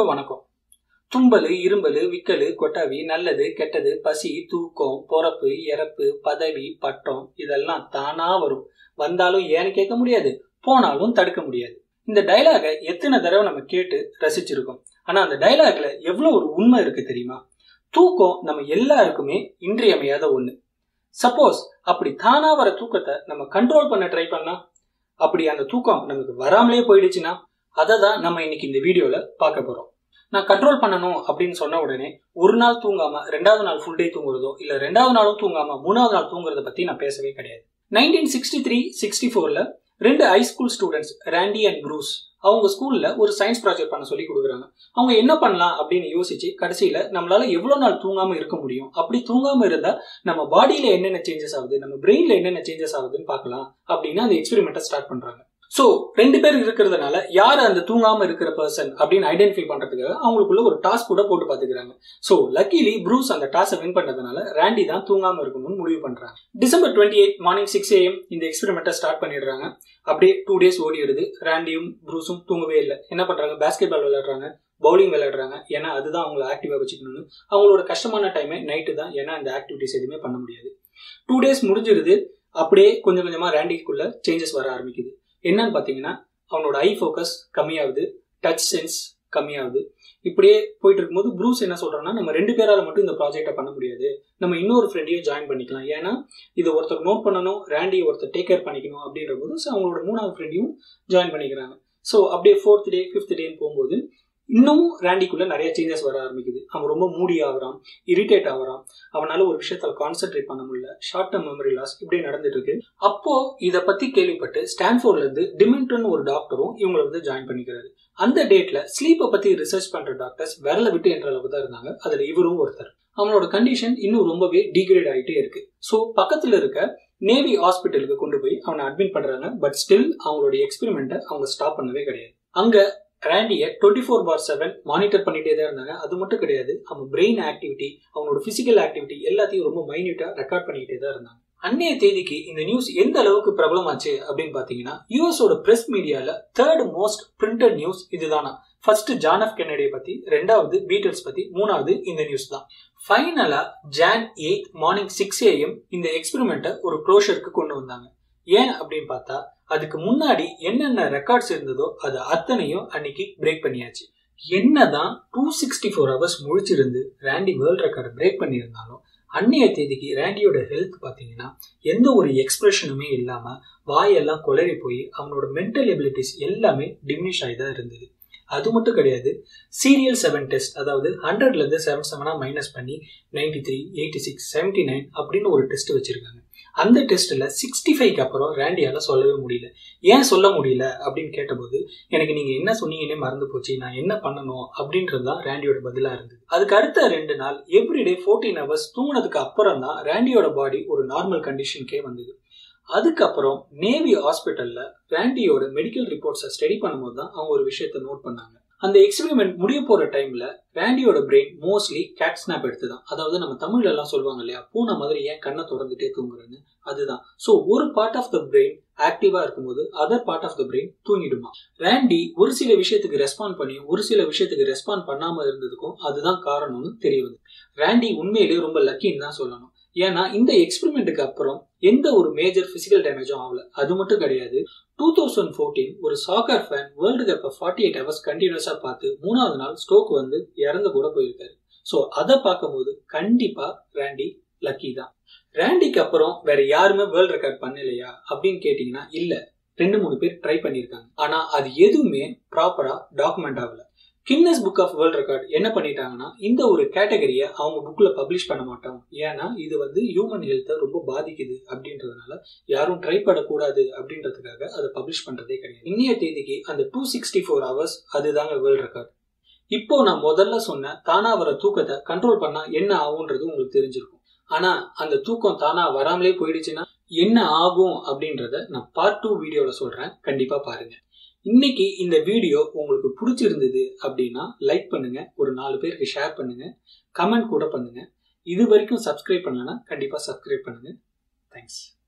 எல்லாருக்கும் வணக்கம் தும்பல் இரும்பல் விக்கல் கொட்டாவி நல்லது கெட்டது பசி தூக்கம் பொறப்பு இறப்பு பதவி பட்டம் இதெல்லாம் தானா வரும் வந்தாலும் ஏன்னு கேட்க முடியாது போனாலும் தடுக்க முடியாது இந்த டைலாகை எத்தனை தடவை நம்ம கேட்டு ரசிச்சிருக்கோம் ஆனா அந்த டைலாக்ல எவ்வளவு ஒரு உண்மை இருக்கு தெரியுமா தூக்கம் நம்ம எல்லாருக்குமே இன்றியமையாத ஒண்ணு சப்போஸ் அப்படி தானா வர தூக்கத்தை நம்ம கண்ட்ரோல் பண்ண ட்ரை பண்ணா அப்படி அந்த தூக்கம் நமக்கு வராமலே போயிடுச்சுன்னா அதை தான் நம்ம இன்னைக்கு இந்த வீடியோல பார்க்க போறோம் நான் கண்ட்ரோல் பண்ணணும் அப்படின்னு சொன்ன உடனே ஒரு நாள் தூங்காம ரெண்டாவது நாள் ஃபுல் டே தூங்குறதோ இல்ல ரெண்டாவது நாளும் தூங்காம மூணாவது நாள் தூங்குறத பத்தி நான் பேசவே கிடையாது நைன்டீன் சிக்ஸ்டி த்ரீ சிக்ஸ்டி ஃபோர்ல ரெண்டு high school students Randy and Bruce அவங்க ஸ்கூல்ல ஒரு சயின்ஸ் ப்ராஜெக்ட் பண்ண சொல்லி கொடுக்குறாங்க அவங்க என்ன பண்ணலாம் அப்படின்னு யோசிச்சு கடைசியில நம்மளால எவ்வளவு நாள் தூங்காம இருக்க முடியும் அப்படி தூங்காம இருந்தா நம்ம பாடியில என்னென்ன சேஞ்சஸ் ஆகுது நம்ம பிரெயின்ல என்னென்ன சேஞ்சஸ் ஆகுதுன்னு பார்க்கலாம் அப்படின்னு அந்த எக்ஸ்பெரிமெண்ட்டை ஸ்டார்ட் பண்றாங்க ஸோ ரெண்டு பேர் இருக்கிறதுனால யார் அந்த தூங்காம இருக்கிற பர்சன் அப்படின்னு ஐடென்டிஃபை பண்றதுக்காக அவங்களுக்குள்ள ஒரு டாஸ்க் கூட போட்டு பாத்துக்கிறாங்க ஸோ லக்கிலி ப்ரூஸ் அந்த டாஸ்கை வின் பண்ணதுனால ராண்டி தான் தூங்காம இருக்கணும்னு முடிவு பண்றாங்க December twenty eight morning six AM இந்த எக்ஸ்பெரிமெண்ட்டை ஸ்டார்ட் பண்ணிடுறாங்க அப்படியே டூ டேஸ் ஓடிடுது ராண்டியும் ப்ரூஸும் தூங்கவே இல்லை என்ன பண்றாங்க பேஸ்கெட் பால் விளையாடுறாங்க பவுலிங் விளையாடுறாங்க ஏன்னா அதுதான் அவங்கள ஆக்டிவா வச்சுக்கணும்னு அவங்களோட கஷ்டமான டைமே நைட்டு தான் ஏன்னா இந்த ஆக்டிவிட்டிஸ் எதுவுமே பண்ண முடியாது டூ டேஸ் முடிஞ்சிருது அப்படியே கொஞ்சம் கொஞ்சமா ரேண்டிக்குள்ள சேஞ்சஸ் வர ஆரம்பிக்குது என்னன்னு பார்த்தீங்கன்னா அவனோட ஐ ஃபோக்கஸ் கம்மியாகுது டச் சென்ஸ் கம்மியாகுது இப்படியே போயிட்டு இருக்கும்போது ப்ரூஸ் என்ன சொல்றான்னா நம்ம ரெண்டு பேரால மட்டும் இந்த ப்ராஜெக்டை பண்ண முடியாது நம்ம இன்னொரு ஃப்ரெண்டையும் ஜாயின் பண்ணிக்கலாம் ஏன்னா இதை ஒருத்தர் நோட் பண்ணணும் ரேண்டியை ஒருத்தர் டேக் கேர் பண்ணிக்கணும் அப்படின்ற போது ஸோ அவங்களோட மூணாவது ஃப்ரெண்டையும் ஜாயின் பண்ணிக்கிறாங்க ஸோ அப்படியே ஃபோர்த் டே ஃபிஃப்த் டேன்னு போகும்போது இன்னமும் ரேண்டிக்குள்ள நிறைய சேஞ்சஸ் வர ஆரம்பிக்குது அவன் ரொம்ப மூடி ஆகுறான் இரிட்டேட் ஆகுறான் அவனால ஒரு விஷயத்துல கான்சென்ட்ரேட் பண்ண முடியல ஷார்ட் டேர்ம் மெமரி லாஸ் இப்படி நடந்துட்டு இருக்கு அப்போ இதை பத்தி கேள்விப்பட்டு ஸ்டான்ஃபோர்ட்ல இருந்து டிமெண்டன் ஒரு டாக்டரும் இவங்களை வந்து ஜாயின் பண்ணிக்கிறாரு அந்த டேட்ல ஸ்லீப்பை பத்தி ரிசர்ச் பண்ற டாக்டர்ஸ் விரல விட்டு என்ற அளவுக்கு தான் இருந்தாங்க அதுல இவரும் ஒருத்தர் அவனோட கண்டிஷன் இன்னும் ரொம்பவே டிகிரேட் ஆகிட்டே இருக்கு ஸோ பக்கத்துல இருக்க நேவி ஹாஸ்பிட்டலுக்கு கொண்டு போய் அவனை அட்மிட் பண்றாங்க பட் ஸ்டில் அவங்களோட எக்ஸ்பெரிமெண்ட்டை அவங்க ஸ்டாப் பண்ணவே கிடையாது அங்க ரேண்டியை twenty four bar seven monitor பண்ணிட்டே தான் இருந்தாங்க அது மட்டும் கிடையாது அவன் பிரெயின் ஆக்டிவிட்டி அவனோட பிசிக்கல் ஆக்டிவிட்டி எல்லாத்தையும் ரொம்ப மைன்யூட்டா ரெக்கார்ட் பண்ணிக்கிட்டே தான் இருந்தாங்க அன்னைய தேதிக்கு இந்த நியூஸ் எந்த அளவுக்கு பிரபலமாச்சு அப்படின்னு பாத்தீங்கன்னா யூஎஸோட பிரஸ் மீடியால தேர்ட் மோஸ்ட் பிரிண்டட் நியூஸ் இதுதானா ஃபர்ஸ்ட் ஜான் எஃப் கென்னடியை பத்தி ரெண்டாவது பீட்டல்ஸ் பத்தி மூணாவது இந்த நியூஸ் தான் ஃபைனலா Jan eight morning six AM இந்த எக்ஸ்பெரிமெண்ட்டை ஒரு க்ளோஷருக்கு கொண்டு வந்தாங்க ஏன் அப்படின்னு பார்த்தா அதுக்கு முன்னாடி என்னென்ன ரெக்கார்ட்ஸ் இருந்ததோ அது அத்தனையும் அன்னைக்கு பிரேக் பண்ணியாச்சு என்னதான் டூ சிக்ஸ்டி ஃபோர் ஹவர்ஸ் முழிச்சிருந்து ரேண்டி வேர்ல்ட் ரெக்கார்டை பிரேக் பண்ணியிருந்தாலும் அன்னைய தேதிக்கு ரேண்டியோட ஹெல்த் பார்த்தீங்கன்னா எந்த ஒரு எக்ஸ்பிரஷனுமே இல்லாமல் வாயெல்லாம் குளறி போய் அவனோட மென்டல் எபிலிட்டிஸ் எல்லாமே டிமினிஷ் ஆகி தான் இருந்தது அது மட்டும் கிடையாது சீரியல் செவன் டெஸ்ட் அதாவது ஹண்ட்ரட்லேருந்து செவன் செவனாக மைனஸ் பண்ணி ninety three eighty six seventy nine அப்படின்னு ஒரு டெஸ்ட் வச்சுருக்காங்க அந்த டெஸ்ட்டில் சிக்ஸ்டி ஃபைவ்க்கு அப்புறம் ரேண்டியால் சொல்லவே முடியல ஏன் சொல்ல முடியல அப்படின்னு கேட்டபோது எனக்கு நீங்கள் என்ன சொன்னீங்கன்னே மறந்து போச்சு நான் என்ன பண்ணணும் அப்படின்றது தான் ரேண்டியோட பதிலாக இருந்தது அதுக்கு அடுத்த ரெண்டு நாள் எவ்ரிடே ஃபோர்டீன் ஹவர்ஸ் தூங்கினதுக்கு அப்புறம் தான் ரேண்டியோட பாடி ஒரு நார்மல் கண்டிஷனுக்கே வந்தது அதுக்கப்புறம் நேவி ஹாஸ்பிட்டல்ல ரேண்டியோட மெடிக்கல் ரிப்போர்ட்ஸை ஸ்டடி பண்ணும்போது தான் அவங்க ஒரு விஷயத்த நோட் பண்ணாங்க அந்த எக்ஸ்பெரிமெண்ட் முடிய போற டைம்ல ரேண்டியோட பிரெயின் மோஸ்ட்லி கேட் ஸ்னாப் எடுத்துதான் அதாவது நம்ம தமிழ்ல எல்லாம் சொல்லுவாங்க இல்லையா பூனை மாதிரி ஏன் கண்ணை திறந்துட்டே தூங்குறேன்னு அதுதான் ஸோ ஒரு பார்ட் ஆஃப் த பிரெயின் ஆக்டிவா இருக்கும்போது other part of the brain தூங்கிடுமா ரேண்டி ஒரு சில விஷயத்துக்கு ரெஸ்பாண்ட் பண்ணி ஒரு சில விஷயத்துக்கு ரெஸ்பாண்ட் பண்ணாம இருந்ததுக்கும் அதுதான் காரணம்னு தெரிய வந்து ரேண்டி உண்மையிலேயே ரொம்ப லக்கின்னு தான் சொல்லணும் ஏன்னா இந்த எக்ஸ்பெரிமெண்ட்டுக்கு அப்புறம் எந்த ஒரு மேஜர் பிசிக்கல் டேமேஜும் ஆகல அது மட்டும் கிடையாது டூ தௌசண்ட் ஃபோர்டீன் ஒரு சாக்கர் ஃபேன் வேர்ல்டு கப்பை ஃபார்ட்டி எயிட் ஹவர்ஸ் கண்டினியூஸா பார்த்து மூணாவது நாள் ஸ்டோக் வந்து இறந்து கூட போயிருக்காரு ஸோ அதை பார்க்கும்போது கண்டிப்பா ரேண்டி லக்கி தான் ரேண்டிக்கு அப்புறம் வேற யாருமே வேர்ல்ட் ரெக்கார்ட் பண்ணலையா அப்படின்னு கேட்டீங்கன்னா இல்ல ரெண்டு மூணு பேர் ட்ரை பண்ணியிருக்காங்க ஆனா அது எதுவுமே ப்ராப்பரா டாக்குமெண்ட் ஆகல Guinness book of world record என்ன பண்ணிட்டாங்கன்னா இந்த ஒரு கேட்டகரியை அவங்க புக்ல பப்ளிஷ் பண்ண மாட்டோம் ஏன்னா இது வந்து ஹியூமன் ஹெல்த்தை ரொம்ப பாதிக்குது அப்படின்றதுனால யாரும் ட்ரை பண்ணக்கூடாது அப்படின்றதுக்காக அதை பப்ளிஷ் பண்றதே கிடையாது இன்னைய தேதிக்கு அந்த டூ சிக்ஸ்டி ஃபோர் ஹவர்ஸ் அதுதாங்க வேர்ல்ட் ரெக்கார்ட் இப்போ நான் முதல்ல சொன்ன தானா வர தூக்கத்தை கண்ட்ரோல் பண்ணா என்ன ஆகுன்றது உங்களுக்கு தெரிஞ்சிருக்கும் ஆனா அந்த தூக்கம் தானா வராமலே போயிடுச்சுன்னா என்ன ஆகும் அப்படின்றத நான் பார்ட் டூ வீடியோல சொல்றேன் கண்டிப்பா பாருங்க இன்னைக்கு இந்த வீடியோ உங்களுக்கு பிடிச்சிருந்தது அப்படின்னா லைக் பண்ணுங்க ஒரு நாலு பேருக்கு ஷேர் பண்ணுங்க கமெண்ட் கூட பண்ணுங்க இது வரைக்கும் சப்ஸ்கிரைப் பண்ணலன்னா கண்டிப்பா சப்ஸ்கிரைப் பண்ணுங்க தேங்க்ஸ்